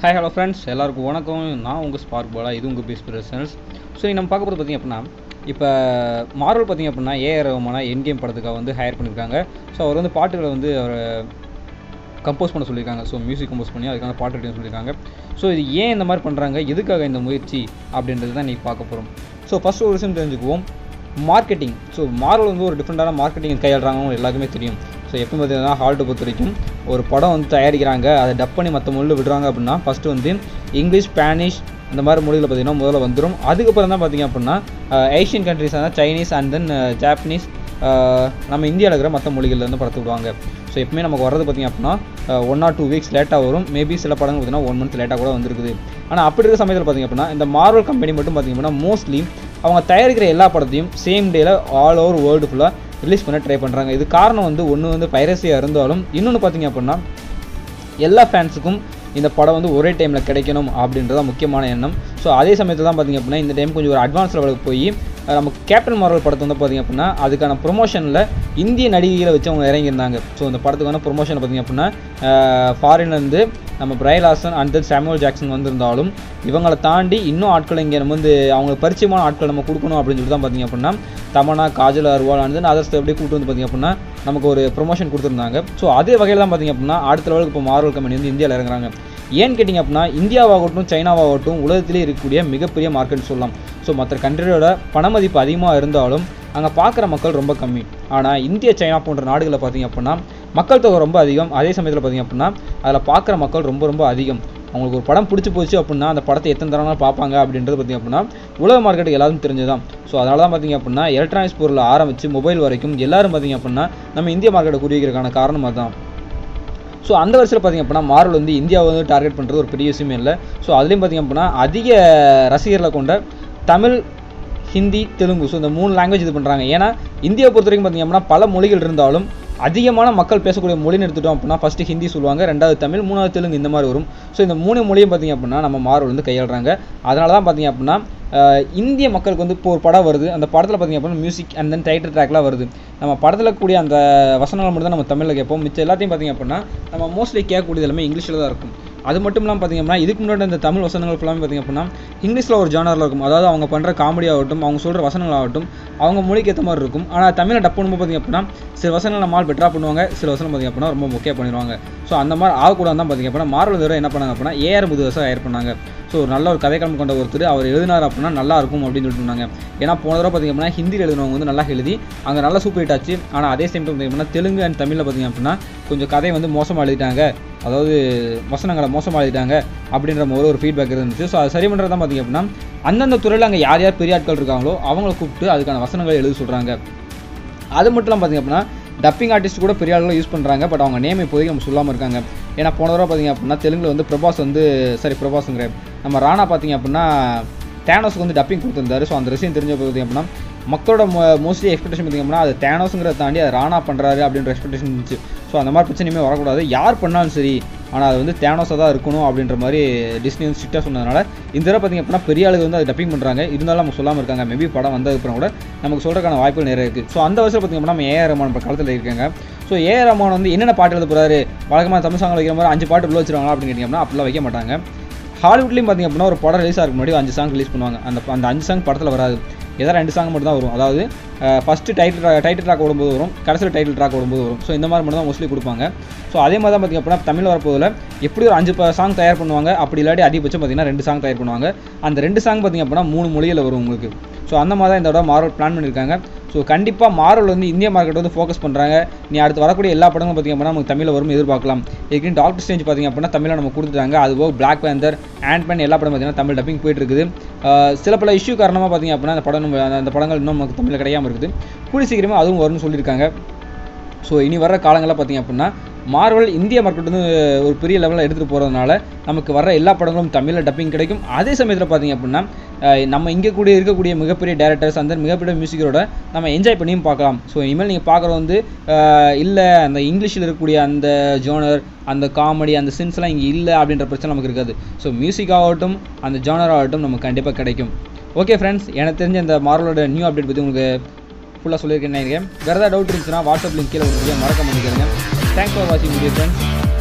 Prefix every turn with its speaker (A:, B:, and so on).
A: hi hello friends எல்லாருக்கும் வணக்கம் நான் உங்கள் ஸ்பார்க் பாலா இது உங்கள் பீஸ் பிரசன்ஸ் ஸோ நம்ம பார்க்க போகிறது பார்த்திங்க அப்படின்னா இப்போ மார்வல் பார்த்திங்க அப்படின்னா ஏஆர் ரஹ்மானா என் கேம் படத்துக்காக வந்து ஹையர் பண்ணியிருக்காங்க ஸோ அவர் வந்து பாட்டுகளை வந்து அவர் கம்போஸ் பண்ண சொல்லியிருக்காங்க ஸோ மியூசிக் கம்போஸ் பண்ணி அதுக்கான பாட்டு எழுத சொல்லியிருக்காங்க ஸோ இது ஏன் இந்த மாதிரி பண்ணுறாங்க எதுக்காக இந்த முயற்சி அப்படின்றது தான் இன்றைக்கி பார்க்க போகிறோம் ஸோ ஃபஸ்ட் ஒரு விஷயம் தெரிஞ்சுக்குவோம் மார்க்கெட்டிங் ஸோ மார்வல் வந்து ஒரு டிஃப்ரெண்ட்டான மார்க்கெட்டிங் கையாளுறாங்க எல்லாருக்குமே தெரியும் ஸோ எப்போ பார்த்தீங்கன்னா ஹால்ட்டை பொறுத்த வரைக்கும் ஒரு படம் வந்து தயாரிக்கிறாங்க அதை டப் பண்ணி மற்ற மொழியில் விடுறாங்க அப்படின்னா ஃபஸ்ட்டு வந்து இங்கிலீஷ் ஸ்பானிஷ் அந்த மாதிரி மொழியில் பார்த்தீங்கன்னா முதல்ல வந்துடும் அதுக்கப்புறம் தான் பார்த்தீங்க அப்படின்னா ஏஷியன் கண்ட்ரிஸான சைனீஸ் அண்ட் தென் ஜாப்பனீஸ் நம்ம இந்தியாவில் இருக்கிற மற்ற மொழிகளில் வந்து படத்து விடுவாங்க ஸோ எப்பவுமே நமக்கு வரது பார்த்திங்க அப்படின்னா ஒன் ஆர் டூ வீக்ஸ் லேட்டாக வரும் மேபி சில படங்கள் பார்த்தீங்கன்னா ஒன் மந்த் லேட்டாக கூட வந்திருக்குது ஆனால் அப்படி இருக்கிற சமயத்தில் பார்த்திங்க அப்படின்னா இந்த மார்வல் கம்பெனி மட்டும் பார்த்திங்க அப்படின்னா மோஸ்ட்லி அவங்க தயாரிக்கிற எல்லா படத்தையும் சேம் டேயில் ஆல் ஓவர் வேர்ல்டு ஃபுல்லாக ரிலீஸ் பண்ண ட்ரை பண்ணுறாங்க இது காரணம் வந்து ஒன்று வந்து பைரசியாக இருந்தாலும் இன்னொன்று பார்த்திங்க அப்படின்னா எல்லா ஃபேன்ஸுக்கும் இந்த படம் வந்து ஒரே டைமில் கிடைக்கணும் அப்படின்றத முக்கியமான எண்ணம் ஸோ அதே சமயத்தில் தான் பார்த்திங்க அப்படின்னா இந்த டைம் கொஞ்சம் ஒரு அட்வான்ஸ் லெவலுக்கு போய் நம்ம கேப்டன் மார்வல் படத்தை வந்து பார்த்திங்க அப்படின்னா அதுக்கான ப்ரொமோஷனில் இந்திய நடிகைகளை வச்சு அவங்க இறங்கியிருந்தாங்க ஸோ இந்த படத்துக்கான ப்ரொமோஷன் பார்த்திங்க அப்படின்னா ஃபாரின்லேருந்து நம்ம Brie Larson and then Samuel Jackson வந்திருந்தாலும் இவங்களை தாண்டி இன்னும் ஆட்கள் இங்கே நம்ம வந்து அவங்களுக்கு பரிச்சயமான ஆட்கள் நம்ம கொடுக்கணும் அப்படின்னு சொல்லிட்டு தான் பார்த்திங்க அப்படின்னா Tamannaah Kajal Aggarwal and then others எப்படி கூப்பிட்டு வந்து பார்த்திங்க அப்படின்னா நமக்கு ஒரு ப்ரொமோஷன் கொடுத்துருந்தாங்க ஸோ அதே வகையில் தான் பார்த்திங்க அப்படின்னா அடுத்த லெவலுக்கு இப்போ மார்வல் கம்பெனி வந்து இந்தியாவில் இறங்குறாங்க ஏன்னு கேட்டிங்க அப்படின்னா இந்தியாவாகட்டும் சைனாவாகட்டும் உலகத்திலே இருக்கக்கூடிய மிகப்பெரிய மார்க்கெட் சொல்லலாம் ஸோ மற்ற கண்ட்ரியோட பணமதிப்பு அதிகமாக இருந்தாலும் அங்கே பார்க்குற மக்கள் ரொம்ப கம்மி ஆனால் இந்திய சைனா போன்ற நாடுகளில் பார்த்திங்க அப்படின்னா மக்கள் தொகை ரொம்ப அதிகம் அதே சமயத்தில் பார்த்திங்க அப்படின்னா அதில் பார்க்குற மக்கள் ரொம்ப ரொம்ப அதிகம் அவங்களுக்கு ஒரு படம் பிடிச்சி போச்சு அப்படின்னா அந்த படத்தை எத்தனை தரமாக பார்ப்பாங்க அப்படின்றது பார்த்திங்க அப்படின்னா உலக மார்க்கெட்டுக்கு எல்லாரும் தெரிஞ்சதான் ஸோ அதனால தான் பார்த்திங்க அப்படின்னா எலக்ட்ரானிக்ஸ் பொருள் ஆரம்பித்து மொபைல் வரைக்கும் எல்லாரும் பார்த்திங்க அப்படின்னா நம்ம இந்திய மார்க்கெட்டை குறிக்கிறதுக்கான காரணம் அதுதான் ஸோ அந்த வருஷத்தில் பார்த்திங்க அப்படின்னா மார்வல் வந்து இந்தியாவை வந்து டார்கெட் பண்ணுறது ஒரு பெரிய விஷயமே இல்லை ஸோ அதுலேயும் பார்த்திங்க அப்படின்னா அதிக ரசிகர்களை கொண்ட தமிழ் ஹிந்தி தெலுங்கு ஸோ இந்த மூணு லாங்குவேஜ் இது பண்ணுறாங்க ஏன்னா இந்தியாவை பொறுத்த வரைக்கும் பார்த்திங்க அப்படின்னா பல மொழிகள் இருந்தாலும் அதிகமான மக்கள் பேசக்கூடிய மொழின்னு எடுத்துட்டோம் அப்படின்னா ஃபஸ்ட்டு ஹிந்தி சொல்லுவாங்க ரெண்டாவது தமிழ் மூணாவது தெலுங்கு இந்த மாதிரி வரும் ஸோ இந்த மூணு மொழியும் பார்த்திங்க அப்படின்னா நம்ம மார்வல் வந்து கையாளுறாங்க அதனால தான் பார்த்திங்க அப்படின்னா இந்திய மக்களுக்கு வந்து இப்போ ஒரு படம் வருது அந்த படத்தில் பார்த்திங்க அப்படின்னா மியூசிக் அண்ட் தென் டைட்டில் ட்ராக்லாம் வருது நம்ம படத்தில் கூடிய அந்த வசனங்கள் மட்டும் தான் நம்ம தமிழில் கேட்போம் மிச்சம் எல்லாத்தையும் பார்த்திங்க அப்படின்னா நம்ம மோஸ்ட்லி கேட்கக்கூடியது எல்லாமே இங்கிலீஷில் தான் இருக்கும் அது மட்டும் இல்லாமல் பார்த்திங்க அப்படின்னா இதுக்கு முன்னாடி இந்த தமிழ் வசனங்கள் ஃபுல்லாமே பார்த்திங்க அப்படின்னா இங்கிலீஷில் ஒரு ஜானரில் இருக்கும் அதாவது அவங்க பண்ணுற காமெடி ஆகட்டும் அவங்க சொல்கிற வசனங்கள் ஆகட்டும் அவங்க மொழிக்கு ஏற்ற மாதிரி இருக்கும் ஆனால் தமிழை டப் பண்ணும்போது பார்த்திங்க அப்படின்னா சில வசனங்கள் நம்ம ஆள் பெட்டராக பண்ணுவாங்க சில வசனம் பார்த்திங்க அப்படின்னா ரொம்ப முக்கியம் பண்ணிடுவாங்க ஸோ அந்த மாதிரி ஆகக்கூடாது தான் பார்த்திங்க அப்படின்னா மாரல் தவிர என்ன பண்ணாங்க அப்படின்னா ஏஆர் முதுவசம் ஏர் பண்ணாங்க ஸோ ஒரு நல்ல ஒரு கதைக்களம் கொண்ட ஒருத்தர் அவர் எழுதினார் அப்படின்னா நல்லா இருக்கும் அப்படின்னு சொல்லிட்டு இருந்தாங்க ஏன்னா போன தடவை பார்த்திங்க அப்படின்னா ஹிந்தியில் எழுதினவங்க வந்து நல்லா எழுதி அங்கே நல்லா சூப்பர் ஹிட் ஆச்சு ஆனால் அதே டைம் பார்த்திங்க அப்படின்னா தெலுங்கு அண்ட் தமிழில் பார்த்திங்க அப்படின்னா கொஞ்சம் கதை வந்து மோசமாக எழுதிட்டாங்க அதாவது வசனங்களை மோசமாக எழுதிட்டாங்க அப்படின்ற ஒரு ஒரு ஃபீட்பேக் இருந்துச்சு ஸோ அது சரி பண்ணுறது தான் பார்த்திங்க அப்படின்னா அந்தந்த துறையில் அங்கே யார் யார் பெரிய ஆட்கள் இருக்காங்களோ அவங்கள கூப்பிட்டு அதுக்கான வசனங்களை எழுத சொல்கிறாங்க அது மட்டும் இல்லாமல் பார்த்திங்க அப்படின்னா டப்பிங் ஆர்டிஸ்ட் கூட பெரிய ஆளுகளை யூஸ் பண்ணுறாங்க பட் அவங்க நேம் இப்போதைக்கு நம்ம சொல்லாமல் இருக்காங்க ஏன்னா போன தடவை பார்த்திங்க அப்படின்னா தெலுங்கில் வந்து பிரபாஸ் வந்து சரி பிரபாஸுங்கிற நம்ம ராணா பார்த்திங்க அப்படின்னா தேனோஸ்க்கு வந்து டப்பிங் கொடுத்துருந்தாரு ஸோ அந்த விஷயம் தெரிஞ்ச பார்த்திங்க அப்படின்னா மக்களோட மோஸ்ட்லி எக்ஸ்பெக்டேஷன் பார்த்திங்க அப்படின்னா அது தேனோஸுங்கிறத தாண்டி அது ராணா பண்ணுறாரு அப்படின்ற எக்ஸ்பெக்டேஷன் இருந்துச்சு ஸோ அந்த மாதிரி பிரச்சனையுமே வரக்கூடாது யார் பண்ணாலும் சரி ஆனால் அது வந்து தேனோஸாக தான் இருக்கணும் அப்படின்ற மாதிரி டிஸ்னி வந்து ஸ்ட்ரிக்டாக சொன்னதுனால இந்த தடவை பார்த்திங்க அப்படின்னா பெரிய ஆளுங்க வந்து அது டப்பிங் பண்ணுறாங்க இருந்தாலும் நம்ம சொல்லாமல் இருக்காங்க மேபி படம் வந்ததுக்கப்புறம் கூட நமக்கு சொல்கிறக்கான வாய்ப்புகள் நிறைய இருக்குது ஸோ அந்த வருஷம் பார்த்திங்க அப்படின்னா நம்ம ஏஆர் ரமான் காலத்தில் இருக்காங்க ஸோ ஏஆர் ரமான் வந்து என்னென்ன பாட்டு எழுத போகிறாரு வழக்கமாக தமிழ் சாங்கில் வைக்கிற மாதிரி அஞ்சு பாட்டு உள்ள வச்சிருவாங்களா அப்படின்னு கேட்டிங்கன்னா அப்படிலாம் வைக்க மாட்டாங்க ஹாலிவுட்லேயும் பார்த்திங்க அப்படின்னா ஒரு படம் ரிலீஸ் ஆகிறதுக்கு முன்னாடி அஞ்சு சாங் ரிலீஸ் பண்ணுவாங்க அந்த அந்த அஞ்சு சாங் படத்தில் வராது ஏதாவது ரெண்டு சாங் மட்டும் தான் வரும் அதாவது ஃபஸ்ட்டு டைட்டில் டைட்டில் ட்ராக் ஓடும்போது வரும் கடைசியில் டைட்டில் ட்ராக் ஓடும்போது வரும் ஸோ இந்த மாதிரி மட்டும் தான் மோஸ்ட்லி கொடுப்பாங்க ஸோ அதே மாதிரி தான் பார்த்திங்க அப்படின்னா தமிழ் வரப்போதில் எப்படி ஒரு அஞ்சு சாங் தயார் பண்ணுவாங்க அப்படி இல்லாட்டி அதிகபட்சம் பார்த்திங்கன்னா ரெண்டு சாங் தயார் பண்ணுவாங்க அந்த ரெண்டு சாங் பார்த்திங்க அப்படின்னா மூணு மொழியில் வரும் உங்களுக்கு ஸோ அந்த மாதிரி தான் இந்த தடவை மார்வல் பிளான் பண்ணியிருக்காங்க ஸோ கண்டிப்பாக மார்வல் வந்து இந்திய மார்க்கெட் வந்து ஃபோக்கஸ் பண்ணுறாங்க நீ அடுத்து வரக்கூடிய எல்லா படங்களும் பார்த்திங்க அப்படின்னா நமக்கு தமிழில் வரும் எதிர்பார்க்கலாம் இதுக்கு டாக்டர் ஸ்டேஞ்ச் பார்த்திங்க அப்படின்னா தமிழில் நம்ம கொடுத்துட்டாங்க அதுபோக பிளாக் பேந்தர் ஆண்ட் பேன் எல்லா படம் பார்த்திங்கன்னா தமிழ் டப்பிங் போயிட்டு இருக்குது சில பல இஷ்யூ காரணமாக பார்த்திங்க அப்படின்னா அந்த படம் அந்த படங்கள் இன்னும் நமக்கு தமிழில் கிடையாமல் இருக்குது கூடி சீக்கிரமாக அதுவும் வரும்னு சொல்லியிருக்காங்க ஸோ இனி வர காலங்களில் பார்த்திங்க அப்படின்னா மார்வல் இந்திய மார்க்கெட் வந்து ஒரு பெரிய லெவலில் எடுத்துகிட்டு போகிறதுனால நமக்கு வர எல்லா படங்களும் தமிழில் டப்பிங் கிடைக்கும் அதே சமயத்தில் பார்த்திங்க அப்படின்னா நம்ம இங்கே கூடிய இருக்கக்கூடிய மிகப்பெரிய டேரக்டர்ஸ் அந்த மிகப்பெரிய மியூசிக்கரோட நம்ம என்ஜாய் பண்ணியும் பார்க்கலாம் ஸோ இனிமேல் நீங்கள் பார்க்குறது வந்து இல்லை அந்த இங்கிலீஷில் இருக்கக்கூடிய அந்த ஜோனர் அந்த காமெடி அந்த சின்ஸ்லாம் இங்கே இல்லை அப்படின்ற பிரச்சனை நமக்கு இருக்காது ஸோ மியூசிக் ஆகட்டும் அந்த ஜோனர் ஆகட்டும் நமக்கு கண்டிப்பாக கிடைக்கும் ஓகே ஃப்ரெண்ட்ஸ் எனக்கு தெரிஞ்ச இந்த மார்வலோட நியூ அப்டேட் பற்றி உங்களுக்கு ஃபுல்லாக சொல்லியிருக்கேன் நினைக்கிறேன் வேறு ஏதாவது டவுட் இருந்துச்சுன்னா வாட்ஸ்அப் லிங்க் கீழே ஒரு மறக்க பண்ணிக்கிறேங்க தேங்க்ஸ் ஃபார் வாட்சிங் வீடியோ ஃப்ரெண்ட்ஸ்